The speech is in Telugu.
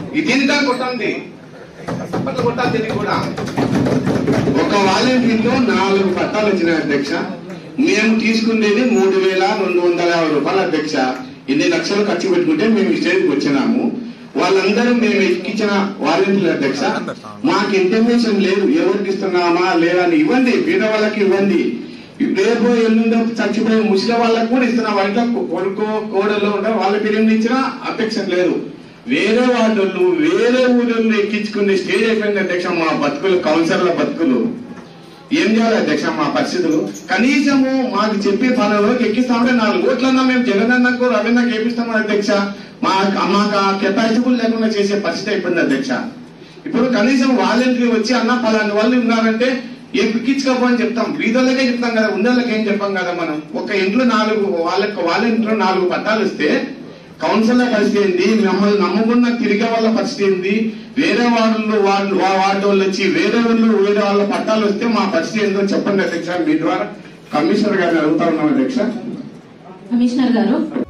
ఇదింతా కొట్టండి చప్పట్లు కొట్టాలి దీనికి కూడా ఒక వాలంటీర్లో నాలుగు పట్టాలు వచ్చినాయి అధ్యక్ష మేము తీసుకునేది మూడు వేల రెండు వందల యాభై రూపాయలు అధ్యక్ష ఎన్ని లక్షలు ఖర్చు పెట్టుకుంటే మేము ఈ స్టేజ్కి వచ్చినాము వాళ్ళందరూ మేము ఎక్కించిన వాలంటీర్లు అధ్యక్ష మాకు ఇన్ఫర్మేషన్ లేదు ఎవరికి ఇస్తున్నామా లేదా అని ఇవ్వండి పేద వాళ్ళకి ఇవ్వండి రేపు ఎల్లుండో చచ్చిపోయే ముసలి వాళ్ళకి కూడా ఇస్తున్నాం వాళ్ళ కొడుకు కోడలు ఉంటే వాళ్ళ పేరు ఇచ్చినా అధ్యక్ష లేదు వేరే వాళ్ళు వేరే ఊళ్ళో ఎక్కించుకునే స్టేజ్ అయిపోయింది అధ్యక్ష మా బతుకులు కౌన్సిలర్ల బతుకులు ఏం చేయాలి అధ్యక్ష మా పరిస్థితులు కనీసము మాకు చెప్పే పనులకు ఎక్కిస్తామంటే నాలుగు ఓట్లన్నా మేము జగనన్నకు రవీంద్రకు ఏపిస్తాము అధ్యక్ష మా మాకు కెపాసిటీ లేకుండా చేసే పరిస్థితి అయిపోయింది అధ్యక్ష ఇప్పుడు కనీసం వాలంటీర్ వచ్చి అన్న పలాని వాళ్ళు ఉన్నారంటే ఏ పిక్కించుకోపో అని చెప్తాం వీధులకే చెప్తాం కదా ఉన్నోళ్ళకి ఏం చెప్పాం కదా మనం ఒక ఇంట్లో నాలుగు వాళ్ళకి వాళ్ళ ఇంట్లో నాలుగు పట్టాలు ఇస్తే కౌన్సిలర్ పరిస్థితి ఏంది మమ్మల్ని నమ్ముకున్న తిరిగే వాళ్ళ పరిస్థితి ఏంది వేరే వాళ్ళు వాళ్ళు వాటి వాళ్ళు వచ్చి వేరే వాళ్ళు వేరే వాళ్ళ పట్టాలు వస్తే మా పరిస్థితి ఏందో చెప్పండి అధ్యక్ష మీ ద్వారా కమిషనర్ గారిని అడుగుతా ఉన్నాం అధ్యక్ష కమిషనర్ గారు